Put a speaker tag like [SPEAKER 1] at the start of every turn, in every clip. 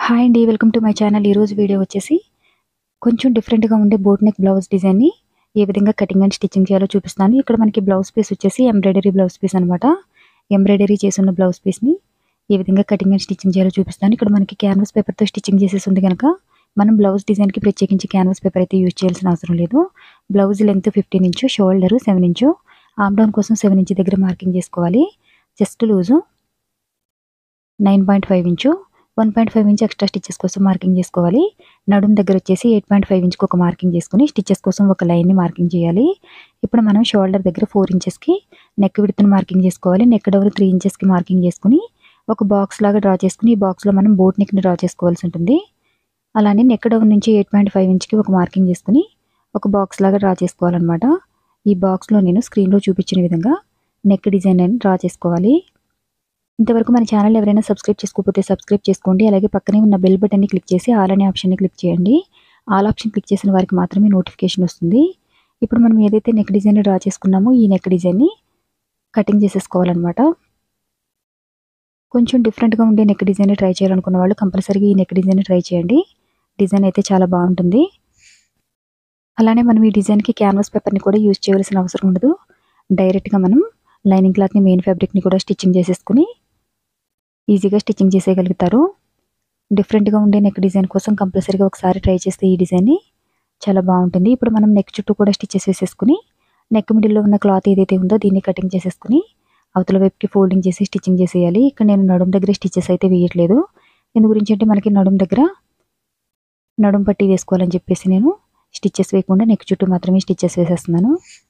[SPEAKER 1] hi అండి welcome to my channel ఈరోజు video వచ్చేసి కొంచెం డిఫరెంట్గా ఉండే బోట్ నెక్ బ్లౌజ్ డిజైన్ని ఏ విధంగా కటింగ్ అండ్ స్టిచ్చింగ్ చేయాలో చూపిస్తాను ఇక్కడ మనకి బ్లౌజ్ పీస్ వచ్చేసి ఎంబ్రాయిడరీ బ్లౌజ్ పీస్ అనమాట ఎంబ్రాయిడరీ చేసిన బ్లౌజ్ పీస్ని ఏ విధంగా కటింగ్ అండ్ స్టిచ్చింగ్ చేయాలో చూపిస్తాను ఇక్కడ మనకి క్యాన్వాస్ పేపర్తో స్టిచ్చింగ్ చేసేసి ఉంది కనుక మనం బ్లౌజ్ డిజైన్కి ప్రత్యేకించి క్యాన్వాస్ పేపర్ అయితే యూజ్ చేయాల్సిన అవసరం లేదు blouse length fifteen inch shoulder seven inch arm down కోసం సెవెన్ ఇంచ్ దగ్గర మార్కింగ్ చేసుకోవాలి chest loose nine point five inch one point five inch extra stitches కోసం మార్కింగ్ చేసుకోవాలి నడుం దగ్గర వచ్చేసి ఎయిట్ పాయింట్ ఫైవ్ ఇంచ్కి ఒక మార్కింగ్ చేసుకుని స్టిచ్చెస్ కోసం ఒక లైన్ని మార్కింగ్ చేయాలి ఇప్పుడు మనం షోల్డర్ దగ్గర ఫోర్ ఇంచెస్కి నెక్ విడుతుని మార్కింగ్ చేసుకోవాలి నెక్ డౌన్ త్రీ ఇంచెస్కి మార్కింగ్ చేసుకుని ఒక బాక్స్ లాగా డ్రా చేసుకుని ఈ బాక్స్లో మనం బోట్ నెక్ని డ్రా చేసుకోవాల్సి ఉంటుంది అలానే నెక్ డౌన్ నుంచి ఎయిట్ పాయింట్ ఫైవ్ ఇంచ్కి ఒక మార్కింగ్ చేసుకుని ఒక బాక్స్ లాగా డ్రా చేసుకోవాలన్నమాట ఈ బాక్స్లో నేను స్క్రీన్లో చూపించిన విధంగా నెక్ డిజైన్ అని డ్రా చేసుకోవాలి ఇంతవరకు మన ఛానల్ ఎవరైనా సబ్స్క్రైబ్ చేసుకోకపోతే సబ్స్క్రైబ్ చేసుకోండి అలాగే పక్కనే ఉన్న బెల్ బటన్ని క్లిక్ చేసి ఆల్ అనే ఆప్షన్ని క్లిక్ చేయండి ఆల్ ఆప్షన్ క్లిక్ చేసిన వారికి మాత్రమే నోటిఫికేషన్ వస్తుంది ఇప్పుడు మనం ఏదైతే నెక్ డిజైన్ డ్రా చేసుకున్నామో ఈ నెక్ డిజైన్ని కటింగ్ చేసేసుకోవాలన్నమాట కొంచెం డిఫరెంట్గా ఉండే నెక్ డిజైన్ ట్రై చేయాలనుకున్న వాళ్ళు కంపల్సరీగా ఈ నెక్ డిజైన్ ట్రై చేయండి డిజైన్ అయితే చాలా బాగుంటుంది అలానే మనం ఈ డిజైన్కి క్యాన్వాస్ పేపర్ని కూడా యూజ్ చేయవలసిన అవసరం ఉండదు డైరెక్ట్గా మనం లైనింగ్ క్లాత్ని మెయిన్ ఫ్యాబ్రిక్ని కూడా స్టిచ్చింగ్ చేసేసుకుని ఈజీగా స్టిచ్చింగ్ చేసేయగలుగుతారు డిఫరెంట్గా ఉండే నెక్ డిజైన్ కోసం కంపల్సరీగా ఒకసారి ట్రై చేస్తే ఈ డిజైన్ని చాలా బాగుంటుంది ఇప్పుడు మనం నెక్ చుట్టూ కూడా స్టిచ్చెస్ వేసేసుకుని నెక్ మిడిల్లో ఉన్న క్లాత్ ఏదైతే ఉందో దీన్ని కటింగ్ చేసేసుకుని అవతల వైపుకి ఫోల్డింగ్ చేసి స్టిచ్చింగ్ చేసేయాలి ఇక్కడ నేను నడుం దగ్గర స్టిచ్చెస్ అయితే వేయట్లేదు ఎందు గురించి అంటే మనకి నడుం దగ్గర నడుం పట్టి వేసుకోవాలని చెప్పేసి నేను స్టిచ్చెస్ వేయకుండా నెక్ చుట్టూ మాత్రమే స్టిచ్చెస్ వేసేస్తున్నాను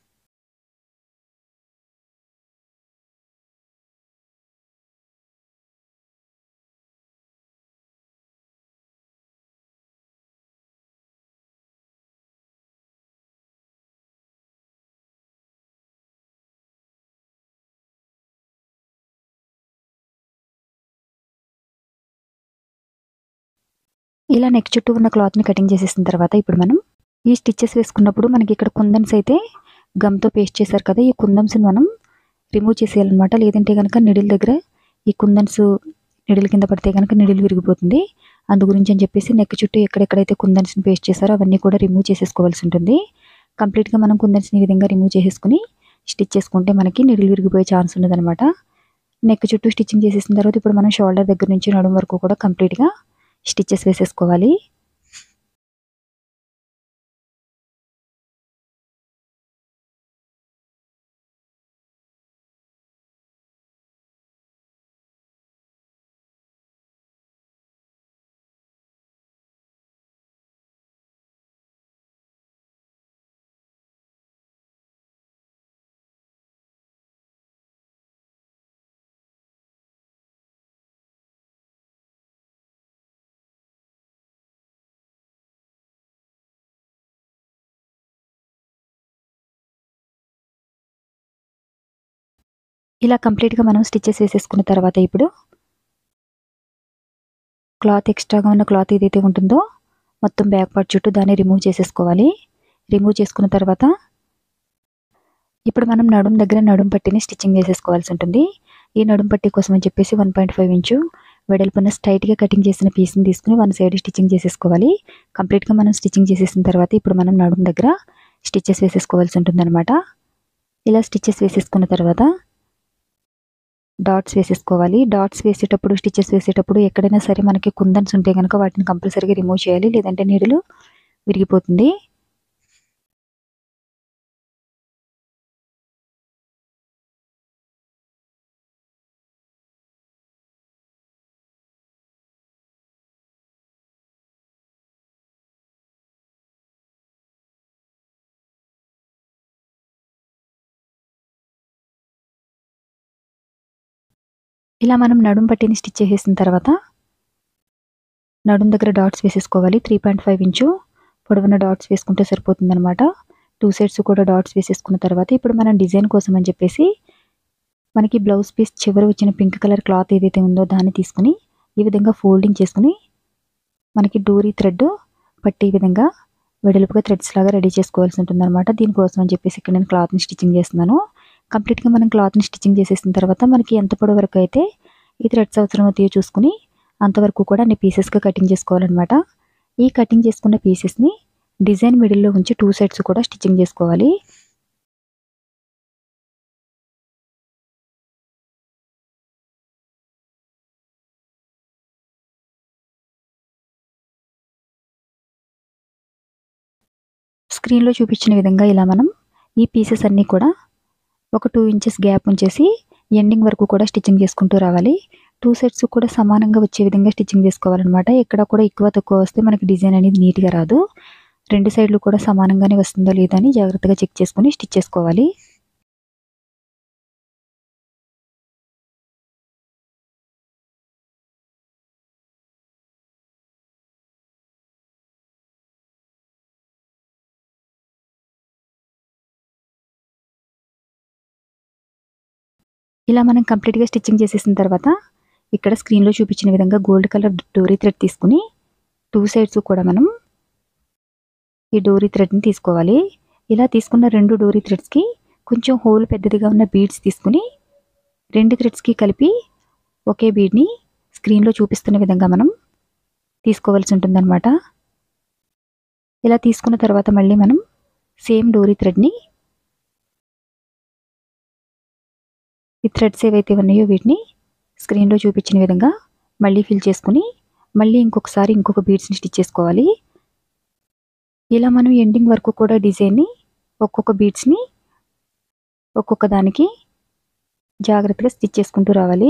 [SPEAKER 1] ఇలా నెక్ చుట్టూ ఉన్న క్లాత్ని కటింగ్ చేసేసిన తర్వాత ఇప్పుడు మనం ఈ స్టిచ్చెస్ వేసుకున్నప్పుడు మనకి ఇక్కడ కుందన్స్ అయితే గమ్తో పేస్ట్ చేశారు కదా ఈ కుందన్స్ని మనం రిమూవ్ చేసేయాలన్నమాట లేదంటే కనుక నిడిల్ దగ్గర ఈ కుందన్స్ నిడిల్ కింద పడితే కనుక నిడిల్ విరిగిపోతుంది అందు గురించి అని చెప్పేసి నెక్ చుట్టూ ఎక్కడెక్కడైతే కుందన్స్ని పేస్ట్ చేశారో అవన్నీ కూడా రిమూవ్ చేసేసుకోవాల్సి ఉంటుంది కంప్లీట్గా మనం కుందన్స్ని ఈ విధంగా రిమూవ్ చేసేసుకుని స్టిచ్ చేసుకుంటే మనకి నిడిల్ విరిగిపోయే ఛాన్స్ ఉండదన్నమాట నెక్ చుట్టూ స్టిచ్చింగ్ చేసేసిన తర్వాత ఇప్పుడు మనం షోల్డర్ దగ్గర నుంచి నడుం వరకు కూడా కంప్లీట్గా స్టిచ్చెస్ వేసేసుకోవాలి ఇలా కంప్లీట్గా మనం స్టిచ్చెస్ వేసేసుకున్న తర్వాత ఇప్పుడు క్లాత్ ఎక్స్ట్రాగా ఉన్న క్లాత్ ఏదైతే ఉంటుందో మొత్తం బ్యాక్ పార్ట్ చుట్టూ దాన్ని రిమూవ్ చేసేసుకోవాలి రిమూవ్ చేసుకున్న తర్వాత ఇప్పుడు మనం నడుం దగ్గర నడుం పట్టిని స్టిచ్చింగ్ వేసేసుకోవాల్సి ఉంటుంది ఈ నడుం పట్టి కోసం అని చెప్పేసి వన్ పాయింట్ ఫైవ్ ఇంచు వెడల్పున స్ట్రైట్గా కటింగ్ చేసిన పీస్ని తీసుకుని వన్ సైడ్ స్టిచ్చింగ్ చేసేసుకోవాలి కంప్లీట్గా మనం స్టిచ్చింగ్ చేసేసిన తర్వాత ఇప్పుడు మనం నడుం దగ్గర స్టిచ్చెస్ వేసేసుకోవాల్సి ఉంటుందన్నమాట ఇలా స్టిచ్చెస్ వేసేసుకున్న తర్వాత డాట్స్ వేసేసుకోవాలి డాట్స్ వేసేటప్పుడు స్టిచెస్ వేసేటప్పుడు ఎక్కడైనా సరే మనకి కుందన్స్ ఉంటే కనుక వాటిని కంపల్సరీగా రిమూవ్ చేయాలి లేదంటే నీడలు విరిగిపోతుంది ఇలా మనం నడుం పట్టిని స్టిచ్ చేసేసిన తర్వాత నడుం దగ్గర డాట్స్ వేసేసుకోవాలి త్రీ పాయింట్ ఫైవ్ ఇంచు పొడవున డాట్స్ వేసుకుంటే సరిపోతుందన్నమాట టూ సైడ్స్ కూడా డాట్స్ వేసేసుకున్న తర్వాత ఇప్పుడు మనం డిజైన్ కోసం అని చెప్పేసి మనకి బ్లౌజ్ పీస్ చివరి వచ్చిన పింక్ కలర్ క్లాత్ ఏదైతే ఉందో దాన్ని తీసుకుని ఈ విధంగా ఫోల్డింగ్ చేసుకుని మనకి డోరీ థ్రెడ్ పట్టి విధంగా వెడల్పుగా థ్రెడ్స్ లాగా రెడీ చేసుకోవాల్సి ఉంటుంది అనమాట దీనికోసం అని చెప్పేసి ఇక్కడ నేను క్లాత్ని స్టిచ్చింగ్ చేస్తున్నాను కంప్లీట్గా మనం క్లాత్ని స్టిచ్చింగ్ చేసేసిన తర్వాత మనకి ఎంత పొడవు వరకు అయితే ఈ థ్రెడ్స్ అవసరం అవుతాయో చూసుకుని అంతవరకు కూడా అన్ని పీసెస్గా కటింగ్ చేసుకోవాలన్నమాట ఈ కటింగ్ చేసుకున్న పీసెస్ని డిజైన్ మిడిల్లో ఉంచి టూ సైడ్స్ కూడా స్టిచ్చింగ్ చేసుకోవాలి స్క్రీన్లో చూపించిన విధంగా ఇలా మనం ఈ పీసెస్ అన్నీ కూడా ఒక టూ ఇంచెస్ గ్యాప్ ఉంచేసి ఎండింగ్ వరకు కూడా స్టిచ్చింగ్ చేసుకుంటూ రావాలి టూ సెట్స్ కూడా సమానంగా వచ్చే విధంగా స్టిచ్చింగ్ చేసుకోవాలన్నమాట ఎక్కడ కూడా ఎక్కువ తక్కువ వస్తే మనకి డిజైన్ అనేది నీట్గా రాదు రెండు సైడ్లు కూడా సమానంగానే వస్తుందో లేదో అని జాగ్రత్తగా చెక్ చేసుకుని స్టిచ్ చేసుకోవాలి ఇలా మనం కంప్లీట్గా స్టిచ్చింగ్ చేసేసిన తర్వాత ఇక్కడ స్క్రీన్లో చూపించిన విధంగా గోల్డ్ కలర్ డోరీ థ్రెడ్ తీసుకుని టూ సైడ్స్ కూడా మనం ఈ డోరీ థ్రెడ్ని తీసుకోవాలి ఇలా తీసుకున్న రెండు డోరీ థ్రెడ్స్కి కొంచెం హోల్ పెద్దదిగా ఉన్న బీడ్స్ తీసుకుని రెండు థ్రెడ్స్కి కలిపి ఒకే బీడ్ని స్క్రీన్లో చూపిస్తున్న విధంగా మనం తీసుకోవాల్సి ఉంటుందన్నమాట ఇలా తీసుకున్న తర్వాత మళ్ళీ మనం సేమ్ డోరీ థ్రెడ్ని ఈ థ్రెడ్స్ ఏవైతే ఉన్నాయో వీటిని స్క్రీన్లో చూపించిన విధంగా మళ్ళీ ఫిల్ చేసుకుని మళ్ళీ ఇంకొకసారి ఇంకొక బీడ్స్ని స్టిచ్ చేసుకోవాలి ఇలా మనం ఎండింగ్ వరకు కూడా డిజైన్ని ఒక్కొక్క బీడ్స్ని ఒక్కొక్క దానికి జాగ్రత్తగా స్టిచ్ చేసుకుంటూ రావాలి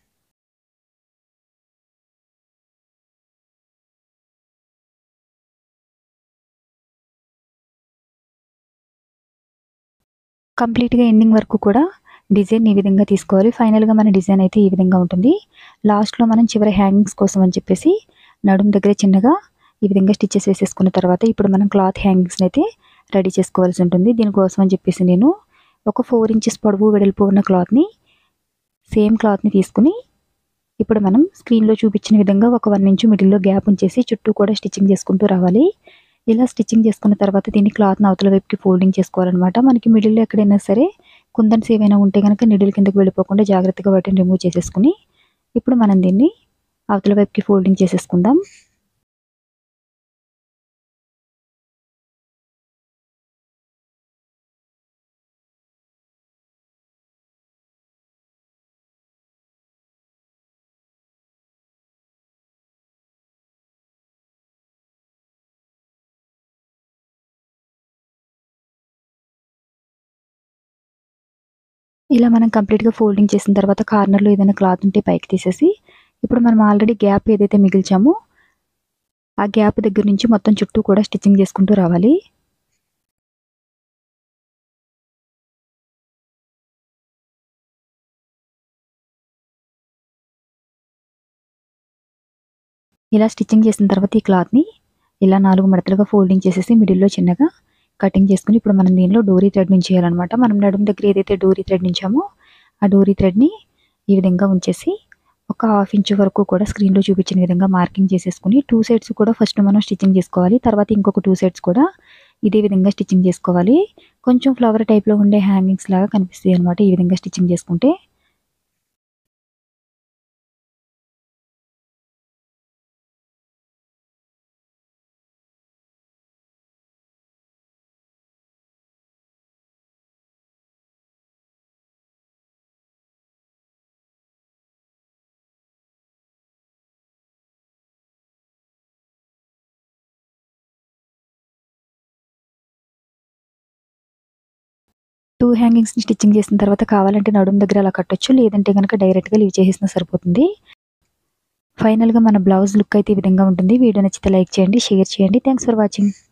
[SPEAKER 1] కంప్లీట్గా ఎండింగ్ వరకు కూడా డిజైన్ ఈ విధంగా తీసుకోవాలి ఫైనల్గా మన డిజైన్ అయితే ఈ విధంగా ఉంటుంది లాస్ట్లో మనం చివరి హ్యాంగింగ్స్ కోసం అని చెప్పేసి నడుం దగ్గర చిన్నగా ఈ విధంగా స్టిచ్చెస్ వేసేసుకున్న తర్వాత ఇప్పుడు మనం క్లాత్ హ్యాంగింగ్స్ని అయితే రెడీ చేసుకోవాల్సి ఉంటుంది దీనికోసం అని చెప్పేసి నేను ఒక ఫోర్ ఇంచెస్ పొడవు వెడల్పు ఉన్న క్లాత్ని సేమ్ క్లాత్ని తీసుకుని ఇప్పుడు మనం స్క్రీన్లో చూపించిన విధంగా ఒక వన్ ఇంచు మిడిల్లో గ్యాప్ ఉంచేసి చుట్టూ కూడా స్టిచ్చింగ్ చేసుకుంటూ రావాలి ఇలా స్టిచ్చింగ్ చేసుకున్న తర్వాత దీన్ని క్లాత్ని అవతల వైపుకి ఫోల్డింగ్ చేసుకోవాలన్నమాట మనకి మిడిల్లో ఎక్కడైనా సరే కుందన్స్ ఏవైనా ఉంటే కనుక నిడిల్ కిందకి వెళ్ళిపోకుండా జాగ్రత్తగా వాటిని రిమూవ్ చేసేసుకుని ఇప్పుడు మనం దీన్ని అవతల వైపుకి ఫోల్డింగ్ చేసేసుకుందాం ఇలా మనం కంప్లీట్గా ఫోల్డింగ్ చేసిన తర్వాత కార్నర్లో ఏదైనా క్లాత్ ఉంటే పైకి తీసేసి ఇప్పుడు మనం ఆల్రెడీ గ్యాప్ ఏదైతే మిగిల్చామో ఆ గ్యాప్ దగ్గర నుంచి మొత్తం చుట్టూ కూడా స్టిచ్చింగ్ చేసుకుంటూ రావాలి ఇలా స్టిచ్చింగ్ చేసిన తర్వాత ఈ క్లాత్ని ఇలా నాలుగు మడతలుగా ఫోల్డింగ్ చేసేసి మిడిల్లో చిన్నగా కటింగ్ చేసుకుని ఇప్పుడు మనం దీనిలో డోరీ థ్రెడ్ నుంచి చేయాలన్నమాట మనం నడుము దగ్గర ఏదైతే డోరీ థ్రెడ్ నుంచామో ఆ డోరీ థ్రెడ్ని ఈ విధంగా ఉంచేసి ఒక హాఫ్ ఇంచ్ వరకు కూడా స్క్రీన్లో చూపించిన విధంగా మార్కింగ్ చేసేసుకుని టూ సైడ్స్ కూడా ఫస్ట్ మనం స్టిచ్చింగ్ చేసుకోవాలి తర్వాత ఇంకొక టూ సైడ్స్ కూడా ఇదే విధంగా స్టిచ్చింగ్ చేసుకోవాలి కొంచెం ఫ్లవర్ టైప్లో ఉండే హ్యాంగింగ్స్ లాగా కనిపిస్తాయి అనమాట ఈ విధంగా స్టిచ్చింగ్ చేసుకుంటే టూ హ్యాంగింగ్స్ని స్టిచ్చింగ్ చేసిన తర్వాత కావాలంటే నడుము దగ్గర అలా కట్టొచ్చు లేదంటే కనుక డైరెక్ట్గా లీవ్ చేసేసినా సరిపోతుంది ఫైనల్గా మన బ్లౌజ్ లుక్ అయితే ఈ విధంగా ఉంటుంది వీడియో నచ్చితే లైక్ చేయండి షేర్ చేయండి థ్యాంక్స్ ఫర్ వాచింగ్